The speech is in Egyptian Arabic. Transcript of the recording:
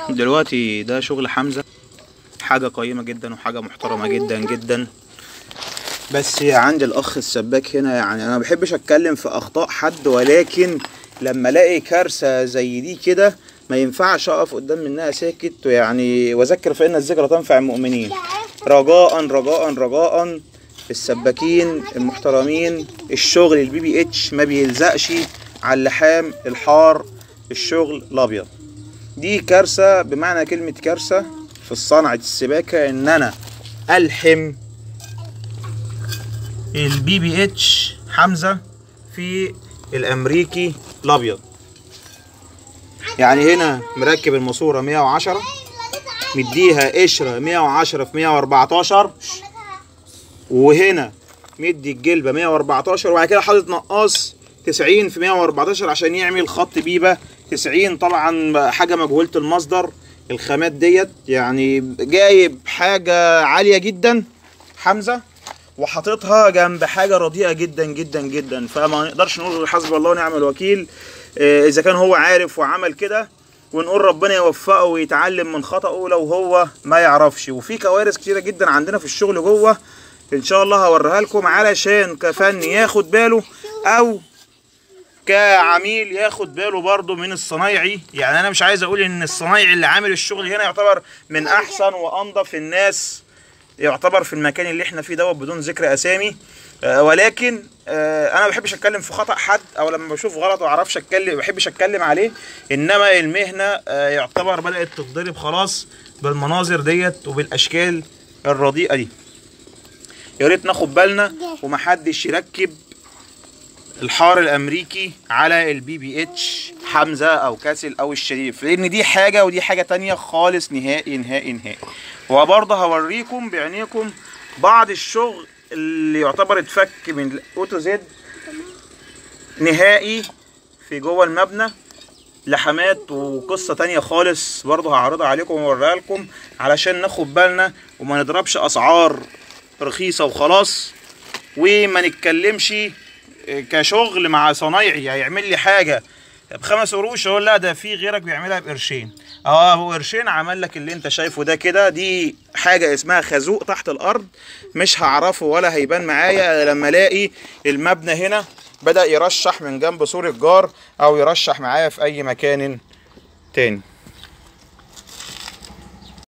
دلوقتي ده شغل حمزة حاجة قيمة جدا وحاجة محترمة جدا جدا بس عند الأخ السباك هنا يعني أنا ما بحبش أتكلم في أخطاء حد ولكن لما ألاقي كارثة زي دي كده ما ينفعش أقف قدام منها ساكت يعني وأذكر فإن الذكرى تنفع المؤمنين رجاء رجاء رجاء السباكين المحترمين الشغل البي بي اتش ما بيلزقش على اللحام الحار الشغل الابيض دي كارثه بمعنى كلمه كارثه في صنعه السباكه ان انا الحم البي بي اتش حمزه في الامريكي الابيض يعني هنا مركب الماسوره 110 مديها قشره 110 في 114 وهنا مدي الجلبه 114 وبعد كده حاطط نقاص 90 في 114 عشان يعمل خط بيبه 90 طبعا حاجه مجهوله المصدر الخامات ديت يعني جايب حاجه عاليه جدا حمزه وحاططها جنب حاجه رديئه جدا جدا جدا فما نقدرش نقول غير حسبي الله ونعم الوكيل آه، اذا كان هو عارف وعمل كده ونقول ربنا يوفقه ويتعلم من خطأه لو هو ما يعرفش وفي كوارث كتيره جدا عندنا في الشغل جوه ان شاء الله هوريها لكم علشان كفني ياخد باله او كعميل ياخد باله برضه من الصنايعي يعني انا مش عايز اقول ان الصنايعي اللي عامل الشغل هنا يعتبر من احسن وانظف الناس يعتبر في المكان اللي احنا فيه دوت بدون ذكر اسامي آه، ولكن آه، انا ما بحبش اتكلم في خطا حد او لما بشوف غلط ما اعرفش اتكلم ما بحبش اتكلم عليه انما المهنه آه، يعتبر بدات تتضرب خلاص بالمناظر ديت وبالاشكال الرديئه دي يا ريت ناخد بالنا ومحدش يركب الحار الامريكي على البي بي اتش حمزه او كاسل او الشريف لان دي حاجه ودي حاجه تانية خالص نهائي نهائي نهائي وبرضه هوريكم بعينيكم بعض الشغل اللي يعتبر اتفك من الاوتو زد نهائي في جوه المبنى لحمات وقصة تانية خالص برضه هعرضها عليكم واوريها لكم علشان ناخد بالنا وما نضربش اسعار رخيصة وخلاص وما نتكلمش كشغل مع صنايعي هيعمل لي حاجة بخمس قروش اقول لا ده في غيرك بيعملها بقرشين اه هو قرشين عمل لك اللي انت شايفه ده كده دي حاجة اسمها خازوق تحت الارض مش هعرفه ولا هيبان معايا لما الاقي المبنى هنا بدأ يرشح من جنب سور الجار او يرشح معايا في اي مكان تاني